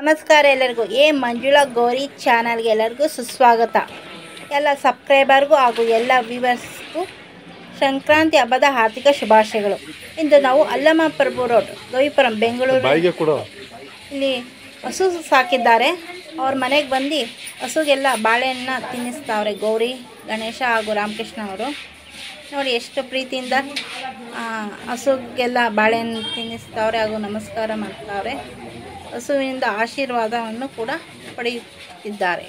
ನಮಸ್ಕಾರ ಎಲ್ಲರಿಗೂ ಎ ಮಂಜುಳಾ ಗೌರಿ ಚಾನಲ್ಗೆ ಎಲ್ಲರಿಗೂ ಸುಸ್ವಾಗತ ಎಲ್ಲ ಸಬ್ಸ್ಕ್ರೈಬರ್ಗೂ ಹಾಗೂ ಎಲ್ಲ ವ್ಯೂವರ್ಸ್ಗೂ ಸಂಕ್ರಾಂತಿ ಹಬ್ಬದ ಆರ್ಥಿಕ ಶುಭಾಶಯಗಳು ಇಂದು ನಾವು ಅಲ್ಲಮ ಪ್ರಭು ರೋಡ್ ಗವಿಪುರಂ ಬೆಂಗಳೂರು ಬಾಯಿಗೆ ಕೂಡ ಇಲ್ಲಿ ಹಸು ಸಾಕಿದ್ದಾರೆ ಅವ್ರ ಮನೆಗೆ ಬಂದು ಹಸುಗೆಲ್ಲ ಬಾಳೆಹಣ್ಣ ತಿನ್ನಿಸ್ತಾವ್ರೆ ಗೌರಿ ಗಣೇಶ ಹಾಗೂ ರಾಮಕೃಷ್ಣ ಅವರು ನೋಡಿ ಎಷ್ಟು ಪ್ರೀತಿಯಿಂದ ಆ, ಹಸುಗೆಲ್ಲ ಬಾಳೆಹಣ್ಣು ತಿನ್ನಿಸ್ತಾವ್ರೆ ಹಾಗೂ ನಮಸ್ಕಾರ ಮಾಡ್ತಾವ್ರೆ ಹಸುವಿನಿಂದ ಆಶೀರ್ವಾದವನ್ನು ಕೂಡ ಪಡೆಯುತ್ತಿದ್ದಾರೆ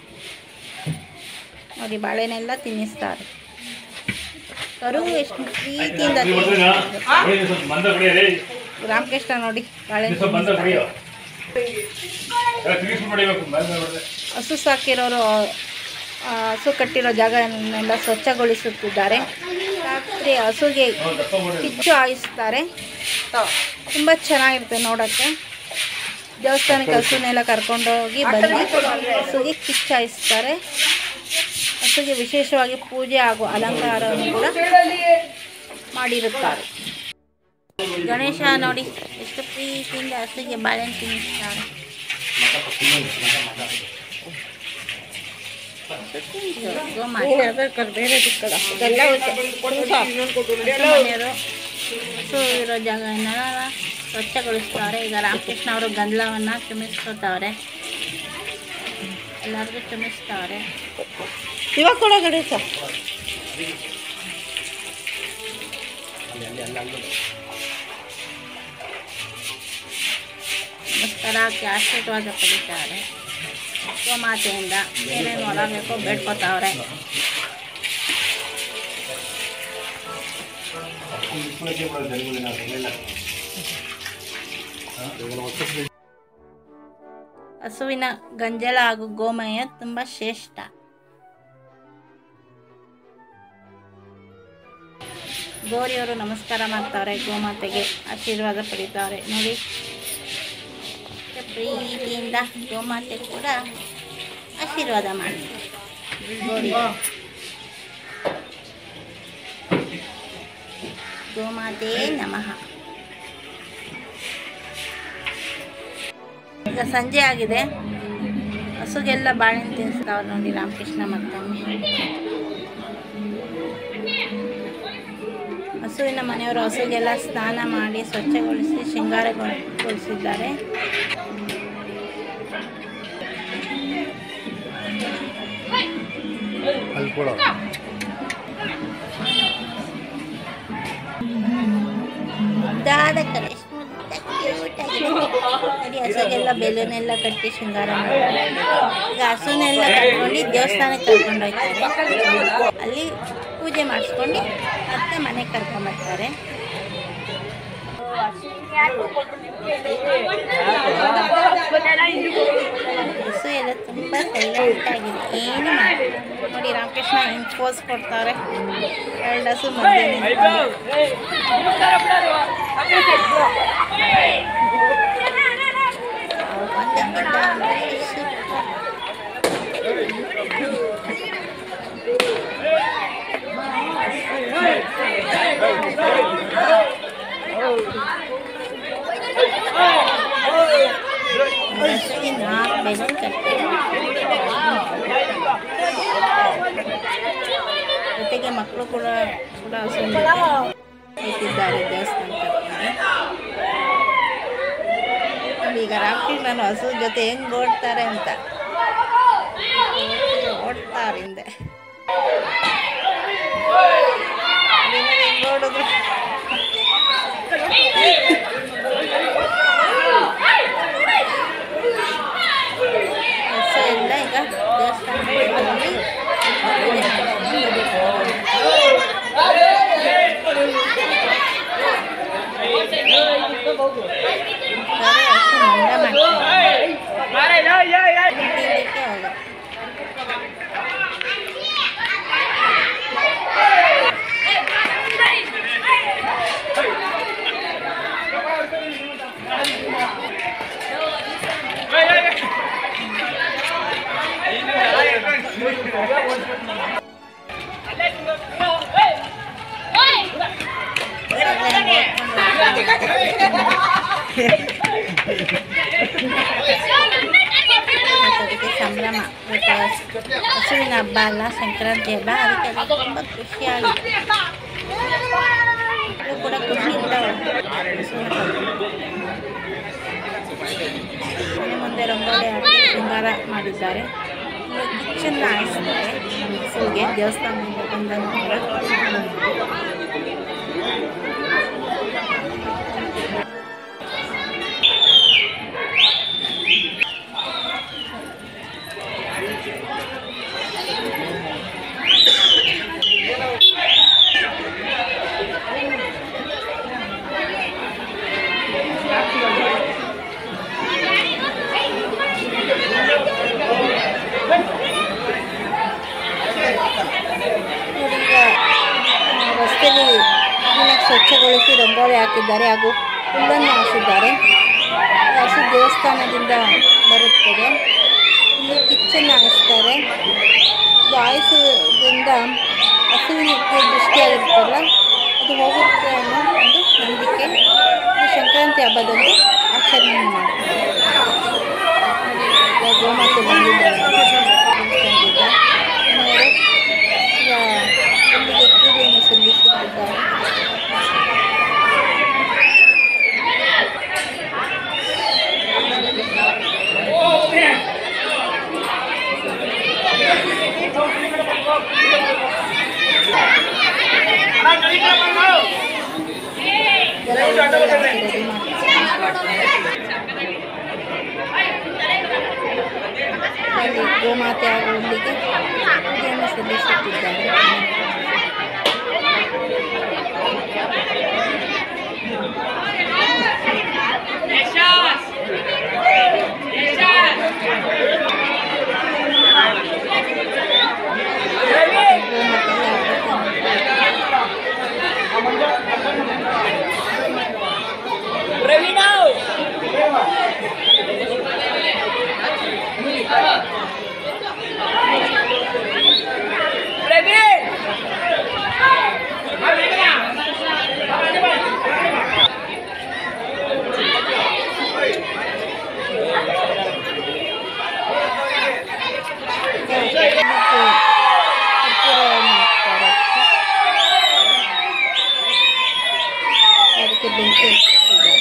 ನೋಡಿ ಬಾಳೆಹಣ್ಣೆಲ್ಲ ತಿನ್ನಿಸ್ತಾರೆ ಕರು ಎಷ್ಟು ಪ್ರೀತಿಯಿಂದ ತಿನ್ನಿಸ್ತಾರೆ. ಬಂದ ಕುಡಿಯಲೇ ರಾಮಕೃಷ್ಣ ನೋಡಿ ಬಾಳೆಹಣ್ಣು ಸ್ವಲ್ಪ ಬಂದ ತಿನ್ನಿಸ್ತಾರೆ. ಕುಡಿಯೋ ತಿರುಗಿಸ್ಬಿಟ್ಟು ಹೊಡಿಬೇಕು ಬಂದ ಹೊಡೆದ್ರೆ ಹಸು ಸಾಕಿರೋರು ಆ, ಹಸು ಕಟ್ಟಿರೋ ಜಾಗವನ್ನೆಲ್ಲ ಸ್ವಚ್ಛಗೊಳಿಸುತ್ತಿದ್ದಾರೆ ರಾತ್ರಿ ಹಸುಗೆ ದಪ್ಪ ಮಾಡಿ ಕಿಚ್ಚು ಹಾಯಿಸ್ತಾರೆ ತುಂಬ ಚೆನ್ನಾಗಿರುತ್ತೆ ನೋಡೋಕ್ಕೆ ದೇವಸ್ಥಾನಕ್ಕೆ ಹಸುನೆಲ್ಲ ಕರ್ಕೊಂಡೋಗಿ ಬಂದು ಹಸುಗೆ ಕಿಚ್ಚು ಹಾಯಿಸ್ತಾರೆ ಹಸುಗೆ ವಿಶೇಷವಾಗಿ ಪೂಜೆ ಹಾಗೂ ಅಲಂಕಾರವನ್ನು ಕೂಡ ಮಾಡಿರುತ್ತಾರೆ ಗಣೇಶ ನೋಡಿ ಎಷ್ಟು ಪ್ರೀತಿಯಿಂದ ಹಸುಗೆ ಬಾಳೆಹಣ್ಣು ತಿನ್ನಿಸ್ತಾರೆ ಮನೆಯವರು ಹಸು ಇರೋ ಜಾಗವನ್ನೆಲ್ಲ ಸ್ವಚ್ಛಗೊಳಿಸ್ತಾರೆ ಈಗ ರಾಮಕೃಷ್ಣ ಅವರು ಗಂಧಲವನ್ನು ಚುಮಿಸ್ಕೊತಾವ್ರೆ ಎಲ್ಲರಿಗೂ ಚುಮಿಸ್ತಾರೆ ಇವಾಗ ಕೂಡ ಗಣೇಶ ನಮಸ್ಕಾರ ಹಾಕಿ ಆಶೀರ್ವಾದ ಪಡಿತಾರೆ ಗೋಮಾತೆಯಿಂದ ಏನೇನು ಹೊರಬೇಕು ಬೇಡ್ಕೊತಾವ್ರೆ ಹಸುವಿನ ಗಂಜಲ ಹಾಗೂ ಗೋಮಯ ತುಂಬ ಶ್ರೇಷ್ಠ ಗೌರಿಯವರು ನಮಸ್ಕಾರ ಮಾಡ್ತಾರೆ ಗೋಮಾತೆಗೆ ಆಶೀರ್ವಾದ ಪಡಿತಾರೆ ನೋಡಿ ಎಷ್ಟು ಪ್ರೀತಿಯಿಂದ ಗೋಮಾತೆ ಕೂಡ ಆಶೀರ್ವಾದ ಮಾಡಿ ಗೌರಿ ಗೋಮಾತೆ ನಮಃ ಈಗ ಸಂಜೆ ಆಗಿದೆ ಹಸುಗೆಲ್ಲ ಬಾಳೆಹಣ್ಣು ತಿನ್ನಿಸ್ತಾವ್ರೆ ನೋಡಿ ರಾಮಕೃಷ್ಣ ಮತ್ತೊಮ್ಮೆ ಹಸುವಿನ ಮನೆಯವರು ಹಸುಗೆಲ್ಲ ಸ್ನಾನ ಮಾಡಿ ಸ್ವಚ್ಛಗೊಳಿಸಿ ಶೃಂಗಾರಗೊಳಿಸಿದ್ದಾರೆ ಅಲ್ಲಿ ಕೂಡ ಮುದ್ದಾದ ಕಲೆ ಎಷ್ಟು ಮುದ್ದಾಗಿ cute ಆಗಿದೆ. ನೋಡಿ ಹಸುಗೆಲ್ಲ ಬೆಲೂನೆಲ್ಲ ಕಟ್ಟಿ ಶೃಂಗಾರ ಮಾಡ್ತಾರೆ ಈಗ ಹಸುನೆಲ್ಲ ಕರ್ಕೊಂಡು ದೇವಸ್ಥಾನಕ್ಕೆ ಕರ್ಕೊಂಡು ಹೋಗ್ತಾರೆ ಅಲ್ಲಿ ಪೂಜೆ ಮಾಡಿಸ್ಕೊಂಡು ಮತ್ತೆ ಮನೆಗೆ ಕರ್ಕೊಂಬರ್ತಾರೆ ಹಸು ಎಲ್ಲ ತುಂಬ ಸೈಲೆಂಟ್ ಆಗಿದೆ ಏನು ಮಾಡಿಲ್ಲ ನೋಡಿ ರಾಮಕೃಷ್ಣ ಹಿಂಗೆ ಪೋಸ್ ಕೊಡ್ತಾರೆ ಎರಡು ಹಸು ಮಧ್ಯೆ ನಿಂತ್ಕೊಂಡು. ಅವ್ರು ಒಂದಕ್ಕಿಂತ ಒಂದು super. ಒಂದು ಹಸುಗೆ ನಾಲ್ಕು ಬೆಲೂನ್ ಕಟ್ಟಿದ್ದಾರೆ ಜೊತೆಗೆ ಮಕ್ಕಳು ಕೂಡ ಕೂಡ ಹಸು ಇಟ್ಟಿದ್ದಾರೆ ದೇವಸ್ಥಾನ ಕರ್ಕೊಂಡು ನೋಡಿ ಈಗ ರಾಮಕೃಷ್ಣನ ಹಸು ಜೊತೆ ಹೆಂಗ್ ಓಡ್ತಾರೆ ಅಂತ ಓಡ್ತಾರೆ ಹಿಂದೆ ನೋಡಿ ನೋಡಿ ಹೆಂಗ್ ಓಡಿದ್ರು ಹಸು ಎಲ್ಲ ಈಗ ದೇವಸ್ಥಾನಕ್ಕೆ ಹೋಗಿ ಪೂಜೆ ಮಾಡ್ಕೊಂಡು ಬರೀ ಹಸು ಮಂಡ ಮಾಡ್ತಾರೆ ತಿನ್ಲಿಕ್ಕೆ ಹೋಗುತ್ತೆ ಸಂಭ್ರಮ ಬಿಕಾಸ್ ಹಸುವಿನ ಹಬ್ಬ ಅಲ್ಲ ಸಂಕ್ರಾಂತಿ ಹಬ್ಬ ಅದಕ್ಕೆ ಅದು ತುಂಬ ಖುಷಿಯಾಗಿದೆ ಮಕ್ಕಳು ಕೂಡ ಖುಷಿಯಿಂದ ಹಸುವಿನ ಕರ್ಕೊಂಡು ಮನೆ ಮುಂದೆ ರಂಗೋಲಿ ಹಾಕಿ ಶೃಂಗಾರ ಮಾಡಿದ್ದಾರೆ ಕಿಚ್ಚನ್ನ ಹಾಯಿಸ್ತಾರೆ ಹಸುವಿಗೆ ದೇವಸ್ಥಾನದಿಂದ ಬಂದ ನಂತರ ನೋಡಿ ಈಗ ಆ, ರಸ್ತೆಯಲ್ಲಿ ಕ್ಲೀನಾಗಿ ಸ್ವಚ್ಛಗೊಳಿಸಿ ರಂಗೋಲಿ ಹಾಕಿದ್ದಾರೆ ಹಾಗೂ ಹುಲ್ಲನ್ನು ಹಾಸಿದ್ದಾರೆ ಹಸು ದೇವಸ್ಥಾನದಿಂದ ಬರುತ್ತದೆ ಇಲ್ಲಿ ಕಿಚ್ಚನ್ನು ಹಾಯಿಸ್ತಾರೆ ಇದು ಹಾಯಿಸೋದ್ರಿಂದ ಹಸುವಿನಕ್ಕೆ ದೃಷ್ಟಿಯಾಗಿರುತ್ತಲ್ಲ ಅದು ಹೋಗುತ್ತೆ ಅನ್ನೋ ಒಂದು ನಂಬಿಕೆ ಈ ಸಂಕ್ರಾಂತಿ ಹಬ್ಬದಂದು ಆಚರಣೆ ಮಾಡ್ತಾರೆ ನೋಡಿ, ಈಗ ಗೋಮಾತೆ ಬಂದಿದ್ದಾರೆ ದೇವಸ್ಥಾನದಿಂದ ಮನೆಯವರು ಈಗ ಇಲ್ಲಿಗೆ ಪೂಜೆಯನ್ನು ಸಲ್ಲಿಸುತ್ತಿದ್ದಾರೆ ಇದೆಲ್ಲ ರಂಗೋಲಿ ಹಾಕಿ ready ಮಾಡ್ತಾರೆ. ಅಲ್ಲಿ ಗೋಮಾತೆ ಹಾಗೂ ಹುಲ್ಲಿಗೆ ಪೂಜೆಯನ್ನು ಸಲ್ಲಿಸುತ್ತಿದ್ದಾರೆ ಗೋಮಾತೆಗೆ ಆರತಿ ಅದಕ್ಕೆ ಬೆಂಕಿ ಹಚ್ಚಿದ್ದಾರೆ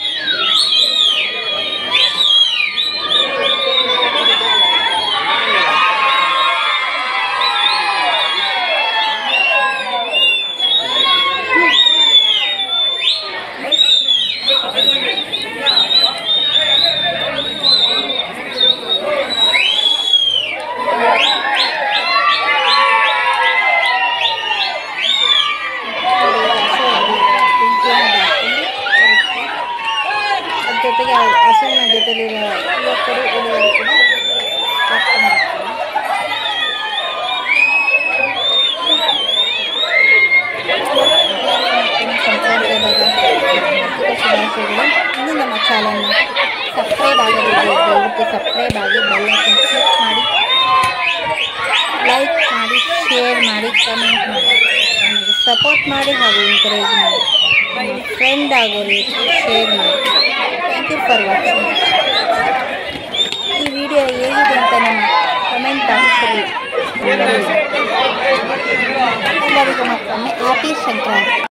ಅದ್ರ ಜೊತೆಗೆ ಆ ಹಸುವಿನ ಜೊತೆಲಿರೋ ಯುವಕರು ಹುಡುಗರು ಕೂಡ ಕರ್ಕೊಂಡು ಹೋಗ್ತಾರೆ. ಮತ್ತೊಂದು ಸಂಕ್ರಾಂತಿ ಹಬ್ಬದ ಆರ್ಥಿಕ ಶುಭಾಶಯಗಳು ಇನ್ನು ನಮ್ಮ ಚಾನಲ್ನ ಸಬ್ಸ್ಕ್ರೈಬ್ ಆಗದಿದ್ದರೆ ದಯವಿಟ್ಟು ಸಬ್ಸ್ಕ್ರೈಬ್ ಆಗಿ ಬೆಲ್ ಐಕನ್ ಕ್ಲಿಕ್ ಮಾಡಿ ಲೈಕ್ ಮಾಡಿ ಶೇರ್ ಮಾಡಿ ಕಮೆಂಟ್ ಮಾಡಿ ನಮಗೆ ಸಪೋರ್ಟ್ ಮಾಡಿ ಹಾಗೂ ಎಂಕರೇಜ್ ಮಾಡಿ ನಿಮ್ಮ ಫ್ರೆಂಡ್ ಆಗೋರಿಗೆ ಶೇರ್ ಮಾಡಿ ಥ್ಯಾಂಕ್ ಯು ಫಾರ್ ವಾಚಿಂಗ್ ಈ ವಿಡಿಯೋ ಹೇಗಿದೆ ಅಂತ ನಮ್ಮ ಕಮೆಂಟ್ ಬಾಕ್ಸಲ್ಲಿ ಎಲ್ಲರಿಗೂ ಮತ್ತೊಮ್ಮೆ ಹ್ಯಾಪಿ ಸಂಕ್ರಾಂತಿ